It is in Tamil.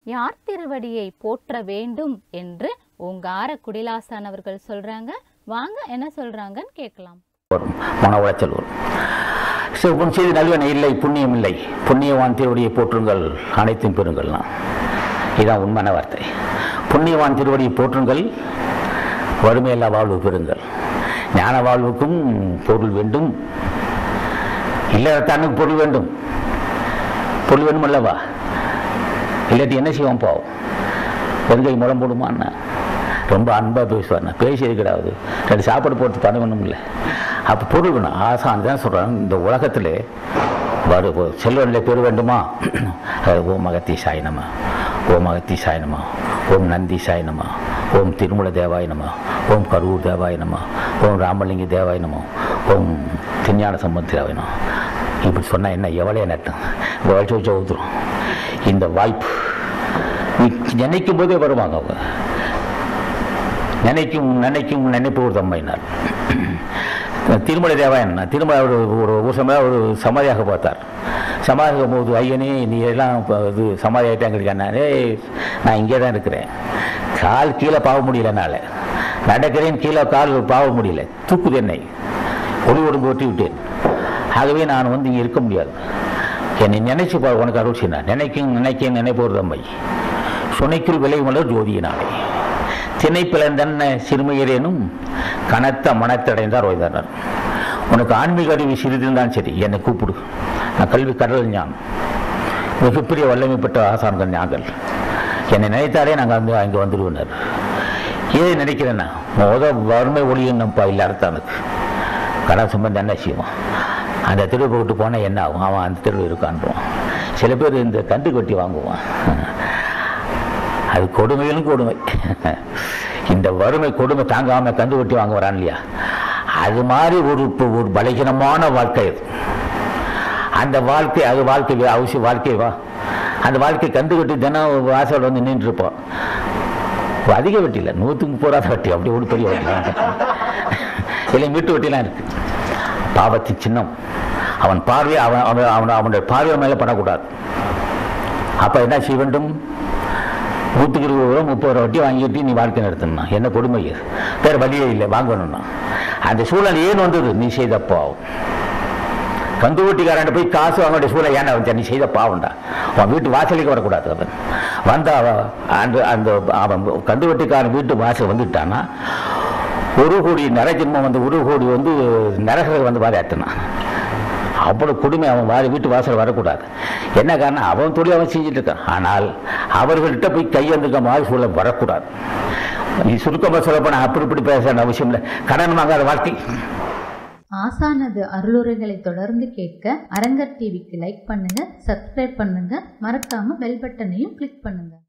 யார் திருவடியை போற்ற வேண்டும் என்று ஓங்கார குடிலாசான் அவர்கள் சொல்றாங்க வாங்க என்ன சொல்றாங்கன்னு கேட்கலாம் வரும் மன உளைச்சல் வரும் சிவபுன் செய்து நல்வன இல்லை புண்ணியம் இல்லை புண்ணியவான் திருவடியை போற்றுங்கள் அனைத்தும் பெறுங்கள்னா இதுதான் உண்மையான வார்த்தை புண்ணியவான் திருவடியை போற்றுங்கள் வறுமையில்லா வாழ்வு பெறுங்கள் ஞான வாழ்வுக்கும் பொருள் வேண்டும் இல்லறத்தானுக்கு பொருள் வேண்டும் பொருள் வேணும் அல்லவா இல்லாட்டி என்ன செய்வோம் பாவம் வெறுங்கை முளம் போடுமான்னா ரொம்ப அன்பாக பேசுவார் நான் பேசி இருக்கிறாவது ரெண்டு சாப்பாடு போட்டு பணம் வேணும் இல்லை அப்போ பொருள் வேணும் ஆசான் தான் சொல்கிறாங்க இந்த உலகத்தில் வரு செல்வனில் பெற வேண்டுமா அது ஓம் மகத்தி சாயனமா ஓம் மகத்தி சாயனமா ஓம் நந்தி சாயனமா ஓம் திருமல தேவாய நம ஓம் கரூர் தேவாய நம ஓம் ராமலிங்க தேவாய நம ஓம் திருஞான சம்பந்த தேவாய நம இப்படி சொன்னால் என்ன எவ்வளோ நட்டம் வச்சு வச்சு ஊத்துரும் இந்த வாய்ப்பு நீ நினைக்கும் போதே வருவாங்க அவங்க நினைக்கும் நினைக்கும் நினைப்பு ஒரு தம்மைனார் திருமலை தேவாயன் திருமலை ஒரு ஒரு ஒரு சமயம் ஒரு சமாதியாக பார்த்தார் சமாதியாக போது ஐயனே நீ எல்லாம் இப்போ இது சமாதி ஆகிட்டாங்க இருக்கானே ஏய் நான் இங்கே தான் இருக்கிறேன் கால் கீழே பாவ முடியல என்னால் நடக்கிறேன் கீழே கால் பாவ முடியல தூக்குது என்னை ஒளி ஒடுங்கு ஒட்டி விட்டேன் ஆகவே நான் வந்து இங்கே இருக்க முடியாது என்னை நினைச்சு பாரு உனக்கு அருள் செய்யினார் நினைக்கும் நினைக்க நினைப்போர் தம்மை சுனைக்குள் விலை மலர் ஜோதியினாலே திணை பிளந்தன்ன சிறுமையரேனும் கனத்த மனத்தடைந்தார் ஓய்ந்தனர் உனக்கு ஆன்மீக அறிவு சிறிதிருந்தான் சரி என்னை கூப்பிடு நான் கல்வி கடல் ஞான் மிகப்பெரிய வல்லமை பெற்ற ஆசான்கள் ஞாங்கள் என்னை நினைத்தாலே நாங்கள் வந்து அங்கே வந்துடுவினர் ஏதை நினைக்கிறேன்னா முத வறுமை ஒளியும் நம்ம இல்லை அர்த்தானுக்கு கடன் சம்பந்தம் என்ன செய்வான் அந்த தெருவை விட்டு போனால் என்ன ஆகும் அவன் அந்த தெருவில் இருக்கான்றான் சில பேர் இந்த கண்டு கட்டி வாங்குவான் அது கொடுமையிலும் கொடுமை இந்த வறுமை கொடுமை தாங்காம கந்து வெட்டி வாங்க வரான் இல்லையா அது மாதிரி ஒரு இப்போ ஒரு பலகீனமான வாழ்க்கை அது அந்த வாழ்க்கை அது வாழ்க்கை வே- அவசியம் வாழ்க்கை வா அந்த வாழ்க்கை கந்து வெட்டி தினம் வாசல் வந்து நின்று இருப்போம் அதிக வெட்டி இல்லை நூற்றுக்கு முப்பது வட்டி அப்படி ஒரு பெரிய வட்டி இல்லை மீட்டு வட்டிலாம் இருக்கு பாவத்தின் சின்னம் அவன் பார்வை அவன் அவன் அவன் அவனுடைய பார்வை மேலே படக்கூடாது அப்போ என்ன செய்ய வேண்டும் நூற்றுக்கு இருபது ரூபா முப்பது ரூபா வட்டி வாங்கிட்டு நீ வாழ்க்கை நடத்தணும் என்ன கொடுமை இது வேறு வழியே இல்லை வாங்கணும்னா அந்த சூழல் ஏன் வந்தது நீ செய்த பாவம் கந்து வீட்டுக்காரன் போய் காசு அவனுடைய சூழல் ஏன்டா வந்து நீ செய்த பாவம்டா அவன் வீட்டு வாசலுக்கு வரக்கூடாது அவன் வந்த அவன் அந்த அந்த அவன் கந்து வீட்டுக்காரன் வீட்டு வாசல் வந்துட்டான்னா ஒரு கோடி நரஜென்மம் வந்து ஒரு கோடி வந்து நரகரை வந்து வாதாட்டினான் அவ்வளவு கொடுமை அவன் வாரி வீட்டு வாசல் வரக்கூடாது என்ன காரணம் அவன் தொழில் அவன் செஞ்சுட்டு இருக்கான் ஆனால் அவர்கள்ட்ட போய் கையெழுந்துக்க மாதிரி சூழல் வரக்கூடாது நீ சுருக்கமாக சொல்லப்போனா அப்படி இப்படி பேச வேண்டிய அவசியம் இல்லை கடன் வாங்காத வாழ்க்கை ஆசானது அருளுரைகளை தொடர்ந்து கேட்க அரங்கர் டிவிக்கு லைக் பண்ணுங்க சப்ஸ்கிரைப் பண்ணுங்க மறக்காம பெல் பட்டனையும் கிளிக் பண்ணுங்க